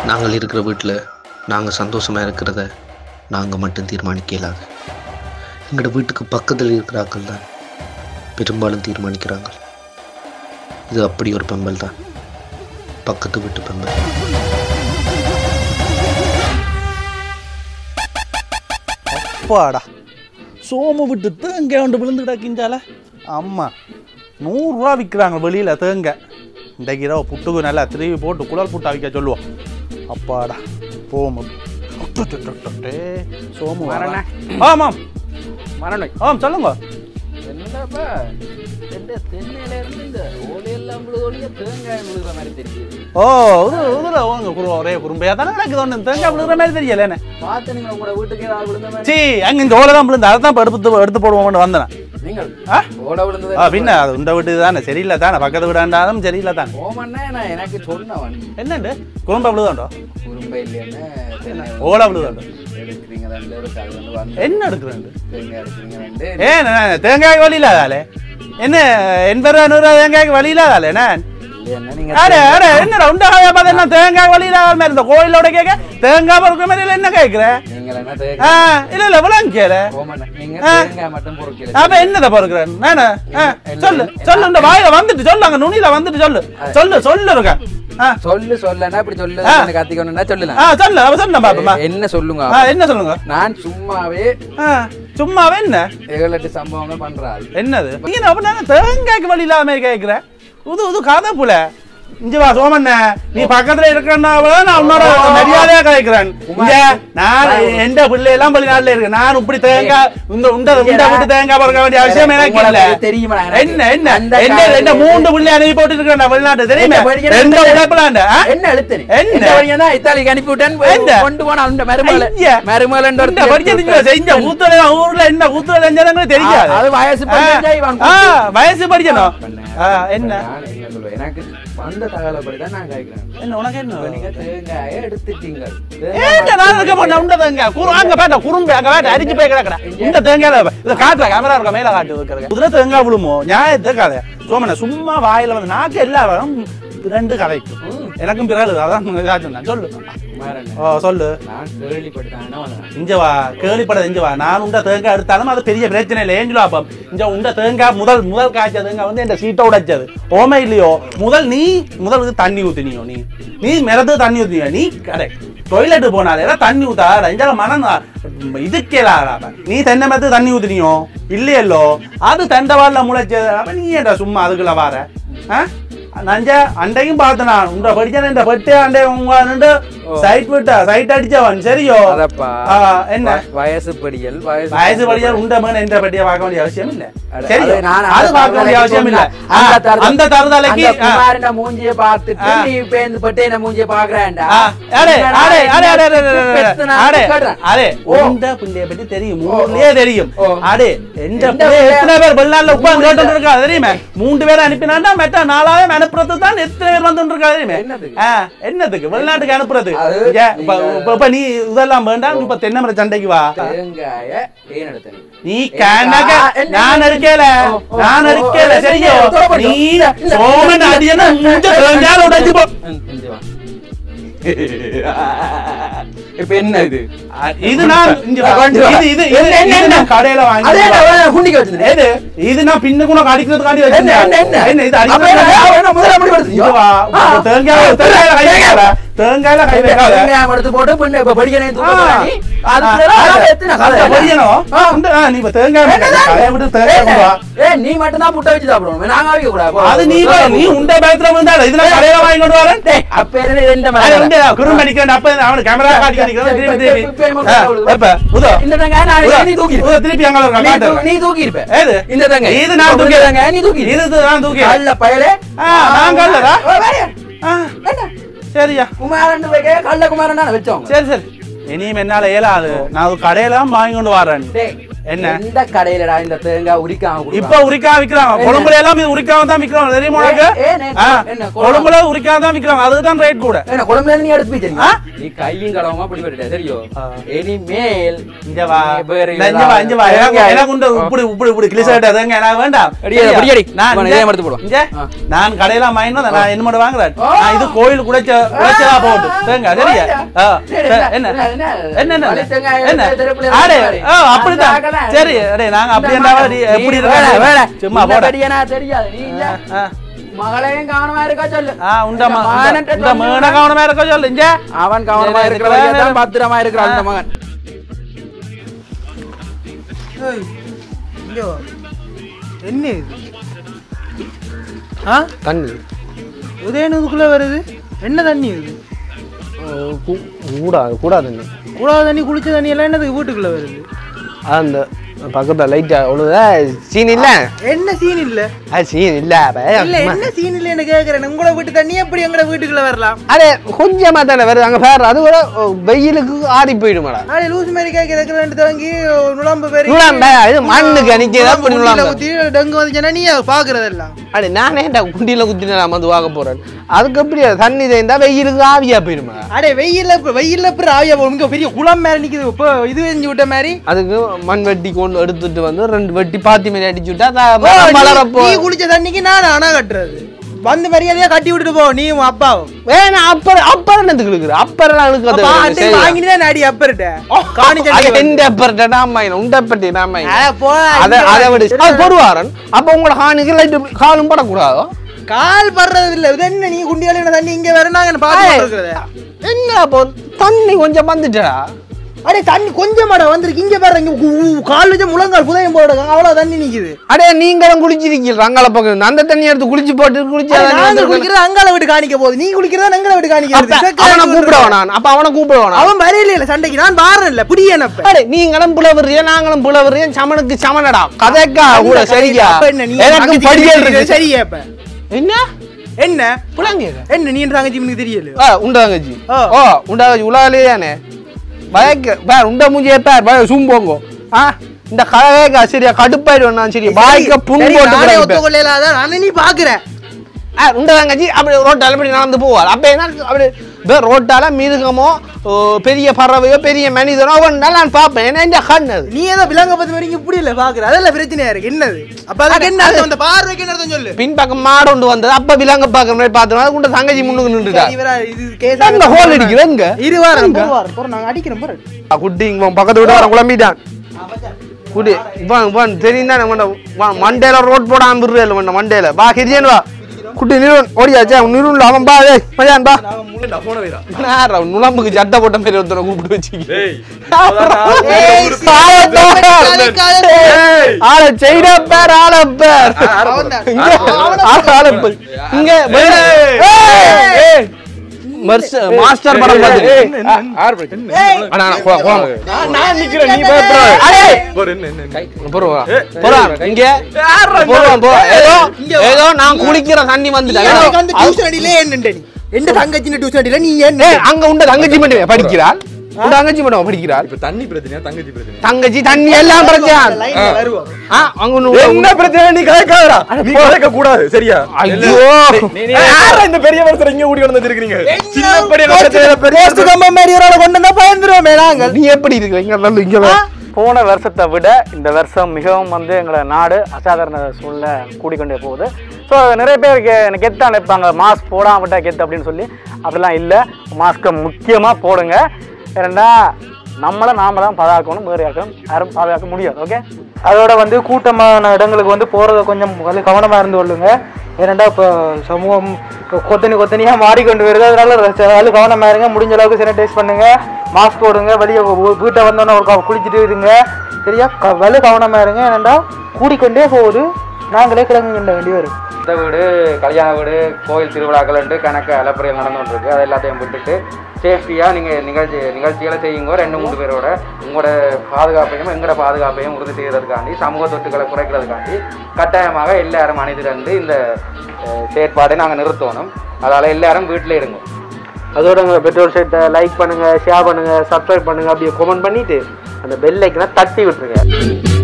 நாங்கள் இருக்கிற வீட்டில் நாங்கள் சந்தோஷமாக இருக்கிறத நாங்கள் மட்டும் தீர்மானிக்க இயலாது எங்களோட வீட்டுக்கு பக்கத்தில் இருக்கிறாக்கள் தான் பெரும்பாலும் தீர்மானிக்கிறாங்க இது அப்படி ஒரு பெம்பல் தான் பக்கத்து வீட்டு பெம்பல் அப்பாடா சோமு விட்டு தேங்காய் கொண்டு விழுந்து கிடக்கிஞ்சால அம்மா நூறுரூவா விற்கிறாங்க வெளியில் தேங்காய் இன்றைக்கு இரவு புட்டுக்கு நல்லா திருவி போட்டு குழல் புட்டு அவிக்க சொல்லுவோம் அப்பாடா போமு சோமு வரண்ணே. ஆமாம் மரணம் ஆம் சொல்லுங்க என்னப்பா இந்த தென்னையில இருந்து இந்த ஓலையெல்லாம் விழுதோலிய தேங்காய் விழுகிற மாதிரி தெரியுது ஓ இது இதுல உங்க குரு ஒரே குறும்பையா தானே கிடக்குது ஒன்று தேங்காய் விழுகிற மாதிரி தெரியல என்ன பார்த்து நீங்க உங்களோட வீட்டுக்கு ஏதாவது விழுந்த மாதிரி சீ அங்கே இந்த ஓலை தான் விழுந்து அதை தான் எடுத்து எடுத்து போடுவோம்னு வந்தேன் நீங்கள் ஆ? ஓலை விழுந்தது ஆ பின்ன அது உண்ட வீட்டு தானே சரியில்லை தானே பக்கத்து வீடாண்டாலும் சரியில்லை தானே ஓமன்னா நான் எனக்கு சொன்னவன் என்னண்டு குறும்பா விழுதாண்டோ குறும்ப இல்லைன்னு தென்னை ஓலா விழுதாண்டோ எடுக்கிறீங்க ரெண்டு ஒரு கல் வந்து வந்து என்ன எடுக்கிறேன் தேங்காய் எடுக்கிறீங்க ரெண்டு ஏன் நான் தேங்காய்க்கு வழி இல்லாதாலே என்ன எண்பது ரூபா நூறு ரூபா தேங்காய்க்கு வழி இல்லாதாலே நான் இல்லைன்னா நீங்க அடே அடே என்னடா உண்டாக பார்த்து என்ன தேங்காய் வழி இல்லாத மாதிரி இந்த கோயிலோட கேட்க தேங்காய் பொறுக்கிற மாதிரி இல்லை என்ன கேட்குற நீங்கள் என்ன ஆ தேங்காய் இல்ல இல்ல விளங்க கேளு ஓமண்ணா நீங்க ஆ. தேங்காய் மட்டும் பொறுக்கல அப்ப என்னத பொறுக்கிறேன் நானு ஆ, சொல்லு சொல்லு இந்த வாயில வந்துட்டு சொல்லு அங்க நுனியில வந்துட்டு சொல்லு சொல்லு சொல்லு இருக்க ஆ சொல்லு சொல்லனா இப்படி சொல்லு ஆ. எனக்கு கத்திக்கணும்னா சொல்லலாம் ஆ சொல்லு அவ சொல்லு பாப்பமா என்ன சொல்லுங்க ஆ என்ன சொல்லுங்க நான் சும்மாவே ஆ சும்மாவே என்ன ஏழு எட்டு சம்பவங்கள் பண்றாள் என்னது நீ அப்ப நான் தேங்காய்க்கு வழி இல்லாம கேட்கிற உது உது கதை புல இங்க வா சோமண்ண நீ பக்கத்துல இருக்கன்னா நான் உன்னோட மரியாதையா கதைக்கிறேன் இங்க நான் எந்த பிள்ளை எல்லாம் பள்ளி நாள்ல இருக்கு நான் இப்படி தேங்காய் இந்த உண்ட உண்ட விட்டு தேங்காய் பறக்க வேண்டிய அவசியம் எனக்கு இல்ல உங்களுக்கு தெரியுமா எனக்கு? என்ன என்ன அந்த என்ன காலத்துல- என்ன மூன்று பிள்ளை அனுப்பி போட்டு இருக்கேன் வெளிநாட்டு தெரியுமா என்ன படிக்கிற- எந்த உழைப்புலாண்ட என்ன எழுத்து நீ? என்ன? இந்த வழியா தான் இத்தாலிக்கு அனுப்பி விட்டேன் என்ன? கொண்டு போன அந்த மருமகளை ஐயா. மருமகள் இந்த படிக்க செஞ்ச ஊத்துல ஊர்ல என்ன ஊத்துல செஞ்சாலும் தெரியாது அது வயசு பதினஞ்சா இவன் ஆ, வயசு படிக்கணும் ஆ, என்ன நான் என்ன சொல்லுவேன் எனக்கு வந்த தகவலைப்படி தான் நான் கேட்கிறேன் என்ன உனக்கு என்ன இப்ப நீங்க தேங்காயை எடுத்துட்டீங்க ஏன்டா நான் இருக்க மாட்டேன் உண்ட தேங்காய் குறு அங்க பேட்ட குறும்பு அங்க பேட்ட அடிச்சு போய் கிடக்குற இந்த தேங்காய் இதை காட்டுற கேமரா இருக்க மேல காட்டு இருக்கிற குதிரை தேங்காய் விழுமோ நியாயத்தை கதை சோமன சும்மா வாயில வந்து நாக்கு எல்லாரும் ரெண்டு கதைக்கும் எனக்கும் பிறகு அதான் இதாக சொன்னேன் சொல்லு குமாரன் ஓ சொல்லு நான் கேள்விப்பட்டுதான் வந்தேன் இங்க வா கேள்விப்பட இங்க வா நான் உண்ட தேங்காய் எடுத்தாலும் அது பெரிய பிரச்சனை இல்லை ஏஞ்சு அப்பம் இங்க உண்ட தேங்காய் முதல் முதல் காய்ச்ச தேங்காய் வந்து என் சீட்டை உடைச்சது ஓமை இல்லையோ முதல் நீ முதலுக்கு தண்ணி ஊத்தினியோ நீ நீ மிரத்து தண்ணி ஊத்தினியோ நீ கடை டொய்லெட் போனாலே தண்ணி ஊத்தாட இங்க மனம் இதுக்கேலாடா நீ தென்னை மரத்து தண்ணி ஊத்தினியோ இல்லையல்லோ அது தண்டவாள்ல முளைச்சது அப்ப நீ ஏன்டா சும்மா அதுக்குள்ள வார ஆ? நஞ்ச அண்டையும் பார்த்து நான் உண்ட படிச்சேன் இந்த பட்டு அண்டை உங்க நின்று சைட் விட்டா சைட் அடிச்சவன் சரியோ அதப்பா ஆ, என்ன வ- வயசு படியல் வயசு படியா உண்ட மகன் என்ற பட்டியை பார்க்க வேண்டிய அவசியம் இல்ல அட, சரி அது நான் அது அந்த பார்க்க வேண்டிய தருதலைக்கு அவசியம் இல்ல சொன்னேன். ஆ, அந்த தருதல்- அந்த தருதலைக்கு அந்த குமாரன மூஞ்சிய பார்த்துட்டு ஆ. நீ பேந்து பட்டு என்ன மூஞ்சிய பாக்குறேன்டா ஆ, அடே, அடே, அடே, அடே, அடே, அடே, அடே, பெத்து நான் அடே, கேட்றேன். அடே, ஓ. உண்ட பிள்ளைய பத்தி தெரியும் ஓ, ஊர்லயே தெரியும் ஓ. அடே எந்த எந்த பிள்ளை பிள்ளை? எத்தனை பேர் வெளிநாட்டுல உட்கார்ந்து மூணு கேட்டு இருக்கா தெரியுமே மூன்று பேரை அனுப்பினாண்டா மெட்ட நாலாவது அனுப்புறது தான் எத்தனை பேர் வந்து இருக்கா தெரியுமே என்னதுக்கு? ஆ, என்னதுக்கு வெளிநாட்டுக்கு அனுப்புறது அது இங்க, இப்ப- நீங்க- இப்ப- இப்ப நீ இதெல்லாம் வேண்டாம் இப்ப தென்னை மர சண்டைக்கு வா தேங்காய ஏன் எடுத்த நீ? நீ கணக்க ஆ, என்ன? நான் இருக்கேல ஓ, ஓ, நான் ஓ, இருக்கேல ஓ, சரியோ ஓ, ஓ, நீ இந்த, இந்த, சோமன் அடியன மூஞ்ச தேங்கால உடைச்சு போ ம், இங்க வா. இப்ப என்ன இது இது நான் இங்க வா. கொண்டு வா. இது இது இது என்ன, என்ன, இது என்ன? நான் கடையில வாங்கி அதே நான் குண்டிக்க வச்சிருந்தேன் ஏது இது நான் பின்னுக்கு உனக்கு அடிக்கிறதுக்காண்டி என்ன, என்ன, வச்சிருந்தேன் என்ன? என்ன இது அப்ப என்ன, அடிக்கிறது என்ன முதல்ல அப்படி படுத்து? இங்க வா ஆ. தேங்காய் தேங்காயில கை வைக்காத தேங்காயில கை வைக்காத தேங்காய் எடுத்து போட்டு பின்ன இப்ப படிக்கிறேன் ஆ. அதுக்கு ஆ, எல்லாம் அது- எத்தனை அது கதை? பொரியணும். ஆ. இந்த- ஆ, நீ இப்ப தேங்காய் என்னதான்? கடையை விட்டு தேங்காய் கொண்டு வா. ஏய், நீ மட்டும் தான் முட்டை வச்சு சாப்பிடணும் நாங்க வைக்க கூடாது அது நீ போய், நீ உண்ட பேத்துல வந்தால இதுல கடையில வாங்கி கொண்டு வரேன் டேய், அப்ப என்ன இது இந்த அது மாதிரி வந்து குறும்பு அடிக்கிறேன் அப்ப அவனுக்கு கேமரா காட்டி அடிக்கிறேன் திருப்பி திருப்பி ஆ, எப்ப உதோ இந்த தேங்காய் நான் உதோ, நீ தூக்கி உதோ, திருப்பி அங்க ஒரு நீ காட்டு தூ- நீ தூக்கி இருப்ப ஏது இந்த தேங்காய் இது நான் இந்த தூக்கி தேங்காய் நீ தூக்கி இது நான் தூக்கி கல்ல பயலே ஆ, நான் கல்லடா. ஓ, வாரியா. ஆ, என்ன? சரியா குமாரன் வைக்க கள்ள குமாரன் வச்சோங்க சரி சரி இனியும் என்னால இயலாது நான் ஒரு கடையில வாங்கி கொண்டு வரேன் டேய் என்ன எந்த கடையிலடா இந்த தேங்காய் உரிக்காம இப்ப உரிக்காம விக்கிறாங்க கொழும்புல எல்லாம் இது உரிக்காம தான் விக்கிறாங்க தெரியுமா உனக்கு ஏ, ஏ, ஆ, என்ன, கொழும்புல உரிக்காம தான் விக்கிறாங்க அதுதான் ரேட் கூட என்ன குழம்புல இருந்து நீ எடுத்து போய் ஆ? நீ கையும் கடவுமா அப்படி போயிட்ட சரியோ ஆ. இனிமேல் இங்க வா நீ வேற இந்த இங்க வா இங்க வா எனக்கு தேங்காய். எனக்கு உண்டு இப்படி இப்படி இப்படி கிளிசட் அதுங்க நான் வேண்டாம் அடி, அடி, சரியா? அடி. நான் இவனை இங்க- இதே எடுத்து போடுவா. இங்க ஆ. நான் கடையில வாங்கினோம் நான் என்ன மட்டும் வாங்குறேன் ஆ. நான் இது கோயில் குடைச்ச குடைச்சதா போகுது தேங்க சரியா ஆ, சரி, சரி, என்ன, என்ன என்ன, என்ன என்ன வலி தேங்காய் என்ன எடுத்து தெருப்புல ஆடே இறக்கி ஆ பாரு. அப்படிதான் அந்த ஆகல. சரி அடே நாங்க அப்படி இந்த என்ன மாதிரி எப்படி நீ வேலை, வேலை. இருக்க சும்மா இந்த போட படியனா தெரியாது நீ இங்க ஆ, மகளையும் கவனமா இருக்க சொல்லு ஆ உண்ட இந்த மகன்கிட்ட இந்த சொல்லு. மேன கவனமா இருக்க சொல்லு இங்க அவன் கவனமா சரி, இருக்கிற வேற- வரைக்கும் தான் பத்திரமா இருக்கிறான் அந்த ஆ. மகன் இங்க வா. என்ன இது ஆ தண்ணி உதயன் இதுக்குள்ள வருது என்ன தண்ணி இது கூடாது கூடாது தண்ணி கூடாத தண்ணி குளிச்ச தண்ணி எல்லாம் என்னது வீட்டுக்குள்ள வருது அந்த பக்கத்தில் லைட்டா அவ்வளோதா சீன் இல்ல என்ன சீன் இல்ல அது சீன் இல்ல இல்ல என்ன சீன் இல்லன்னு கேக்குறேன் உங்களோட வீட்டு தண்ணி எப்படி எங்கட வீட்டுக்குள்ள வரலாம் அரே கொஞ்சமா தானே வருது அங்க பேர் அது கூட ஓ, வெயிலுக்கு ஆறி போயிடுமாடா நாளை லூஸ் மாதிரி கேட்க ரெண்டு தங்கி நுழம்பு பேரு நுழம்ப, இது மண்ணுக்கு அடிக்குது, அப்படி நுழம்பு. ஊத்தி டெங்கு வந்துச்சுன்னா நீ அதை பாக்குறதெல்லாம் அடே நானே ஏன்டா குண்டியில குத்திட்டு நான் வந்து வாங்க போறேன் அதுக்கு எப்படி தண்ணி தேய்ந்தா வெயிலுக்கு ஆவியா போயிடுமா அடே வெயில்ல இப்ப- வெயில்ல அப்புறம் ஆவியா போகும் இங்க பெரிய குளம் மாதிரி நிக்குது இப்போ இது வெஞ்சு விட்ட மாதிரி அதுக்கு மண் வெட்டி கொண்டு எடுத்துட்டு வந்து ரெண்டு வெட்டி பாத்தி மாதிரி அடிச்சு விட்டா அது ஓ, மரம் நீ- வளரப்போ நீ குளிச்ச தண்ணிக்கு நான் அணை கட்டுறது வந்து மரியாதையா கட்டி விட்டுட்டு போ நீ உன் அப்பாவும் வேணா அப்பற அப்பற என்னத்துக்கு இழுக்குற அப்பறலாம் அப்பா, அன்னைக்கு இழுக்காது வாங்கிட்டு தான் நாடி அப்பர்ட்ட காணி அது சட்டி எந்த அப்பறட்ட நாமாயின உண்டப்பட்டி நாமாயின அட போ, அதை இங்க அதை வா. விடு அது பொறுவாரன் அப்ப உங்களோட ஹானுக்கு லைட் காலும் படக்கூடாதோ கால் படுறது இல்ல இது என்ன நீ குண்டியால தண்ணி இங்க வர நாங்க பாத்து இருக்கிறத என்ன அப்போ தண்ணி கொஞ்சம் வந்துட்டா அடே தண்ணி கொஞ்சமாடா வந்திருக்கு இங்க பாரு இங்க உ- உ- கால் வச்ச முழங்கால் புதையம் போடுறாங்க அவ்வளவு தண்ணி நிக்குது அடே நீங்களும் குளிச்சிருக்கீங்க அங்கால பக்கம் அந்த தண்ணி எடுத்து குளிச்சு போட்டு குளிச்சு அடே, அதை நாங்க எடுத்து குளிக்கிறது அங்கால விட்டு காணிக்க போகுது நீ குளிக்கிறதா எங்களை விட்டு காணிக்கிறது அப்ப அவனை கூப்பிடுவான் நான் அப்ப அவனை கூப்பிடுவான் அவன் வரையில இல்ல சண்டைக்கு நான் பாரன் இல்ல புடியனப்ப அடே நீங்களும் புலவரியா நாங்களும் புலவரியா சமனுக்கு சமனடா கதைக்கா கூட சரியா அப்ப என்ன நீ எனக்கு தங்கச்சி படியல் கிட்ட இருக்கு சரியா இப்ப என்ன என்ன புலாங்க என்ன நீ என் தங்கச்சி உனக்கு தெரியல ஆ உண்டாங்கச்சி ஆ. ஓ உண்டாங்கச்சி உலகிலே தானே பயக்க பேர் உண்ட மூஞ்சியே பேர் பய சும்போங்கோ ஆ இந்த கலவேக்கா சரியா கடுப்பாயிடுவேன் நான் சரியா பாய்க்க புண் சரி, போட்டு நானே கிடப்பேன். ஒத்துக்கொள்ளலாதான் நானே நீ பாக்குற ஆ, உண்டதாங்கச்சி அப்படி ரோட்டால அப்படி நடந்து போவார் அப்ப என்ன அப்படி வே- ரோட்டால மிருகமோ ஓ, பெரிய பறவையோ பெரிய மனிதனோ அவன் நான் பார்ப்பேன் ஏன்னா இந்த கண் அது நீ ஏதோ விலங்க பத்தி வரைக்கும் இப்படி இல்ல பாக்குற அதெல்லாம் பிரச்சனையா இருக்கு என்னது அப்ப அதுக்கு என்ன அர்த்தம் அந்த பார்வைக்கு என்ன அர்த்தம் சொல்லு பின்பக்கம் மாடு கொண்டு வந்தது அப்ப விலங்க பாக்குற மாதிரி பார்த்தோம் அது கொண்டு தங்கச்சி முன்னுக்கு நின்றுட்டா இவரா இது கேஸ் எங்க ஹோல் அடிக்குது எங்க இரு வாரம் ஒரு வாரம் போறோம் நாங்க அடிக்கிறோம் போறோம் ஆ, குட்டி இங்க உன் பக்கத்து விட குழம்பிட்டான் குட்டி இவன் இவன் தெரியும் தானே மண்டேல ரோட் போடாம விடுறேன் உன்னை மண்டேல வா கிரியன் வா குட்டி நிறுவன் ஓடியாச்சா நிறுவன்ல அவன் பா ஏய் மஜான் பா நேரா, நுழம்புக்கு சட்டை போட்ட மாதிரி ஒருத்தனை கூப்பிட்டு வச்சுக்க ஆள செய்ட பேர் ஆள பேர் இங்க ஆள ஆள பேர் இங்க வெளிய- ஏய், ஏய். மர்ச- மாஸ்டர் படம் பார்த்து அண்ணா அண்ணா, போ- போலாம். அடே! போறோம், போறோம். இங்க போறோம், போ. ஏதோ ஏதோ நான் குளிக்கிற தண்ணி வந்துட்டேன் ஏதோ- அந்த டியூஷன் அடியில என்னண்ட நீ எந்த தங்கச்சின டியூஷன் அடியில நீ என்ன ஏய், அங்க உண்ட தங்கச்சி மட்டும் படிக்கிறாள் உண்ட தங்கச்சி மட்டும் படிக்கிறாள் இப்ப தண்ணி பிரச்சனையா தங்கச்சி பிரச்சனை தங்கச்சி தண்ணி எல்லாம் பிரச்சனை லைன்ல வருவோம் ஆ, அங்க ஒண்ணு- என்ன பிரச்சனை நீ கலக்காதடா நீ கலக்க கூடாது சரியா ஐயோ யாரா இந்த பெரிய மனுஷர் இங்க ஓடி வந்து வச்சிருக்கீங்க சின்ன பெரிய பிரச்சனை பெரிய போஸ்ட் கம்ப மாதிரி ஒரு ஆளை கொண்டு வந்தா பயந்துருவோமே நாங்கள் நீ எப்படி இருக்க இங்க நல்ல இங்க வா. போன வருஷத்தை விட இந்த வருஷம் மிகவும் வந்து எங்களை நாடு அசாதாரண சூழ்நிலை கூடிக்கொண்டே போகுது ஸோ நிறைய பேர் கே- எனக்கு கெத்தான் நினைப்பாங்க மாஸ்க் போடாம விட்டா கெத்து அப்படின்னு சொல்லி அப்படிலாம் இல்லை மாஸ்க்கை முக்கியமாக போடுங்க ஏன்னா நம்மளை நாம தான் பாதுகாக்கணும் வேறு யாருக்கும் யாரும் பாதுகாக்க முடியாது ஓகே அதோட வந்து கூட்டமான இடங்களுக்கு வந்து போகிறத கொஞ்சம் வந்து கவனமாக இருந்து கொள்ளுங்க ஏனெண்டா இப்போ சமூகம் இப்போ கொத்தனி கொத்தனியாக மாறிக்கொண்டு வருது அதனால அதாவது கவனமாக இருங்க முடிஞ்ச அளவுக்கு சானிடைஸ் பண்ணுங்க மாஸ்க் போடுங்க வெளியே வீட்டை வந்தோன்னே ஒரு க- குளிச்சுட்டு இருங்க சரியா க வெளியே கவனமாக இருங்க ஏனெண்டா கூடிக்கொண்டே போகுது நாங்களே கிளம்பி கொண்ட வேண்டி வரும் இந்த வீடு கல்யாண வீடு கோயில் திருவிழாக்கள்ன்ட்டு கணக்கு அலப்பறையில் நடந்துட்டு இருக்கு அது எல்லாத்தையும் விட்டுட்டு சேஃப்டியாக நீங்கள் நிகழ்ச்சி நிகழ்ச்சிகளை செய்யுங்க ரெண்டு மூணு பேரோட உங்களோட பாதுகாப்பையும் எங்களோட பாதுகாப்பையும் உறுதி செய்கிறதுக்காண்டி சமூக தொட்டுகளை குறைக்கிறதுக்காண்டி கட்டாயமாக எல்லாரும் அணிதிரண்டு இந்த அஹ், செயற்பாடை நாங்கள் நிறுத்தணும் அதால் எல்லாரும் வீட்டில் இருங்க அதோட எங்கள் பெட்ரோல் ஷர்ட்டை லைக் பண்ணுங்கள் ஷேர் பண்ணுங்கள் சப்ஸ்கிரைப் பண்ணுங்கள் அப்படியே கமெண்ட் பண்ணிவிட்டு அந்த பெல் ஐக்கனை தட்டி விட்டுருங்க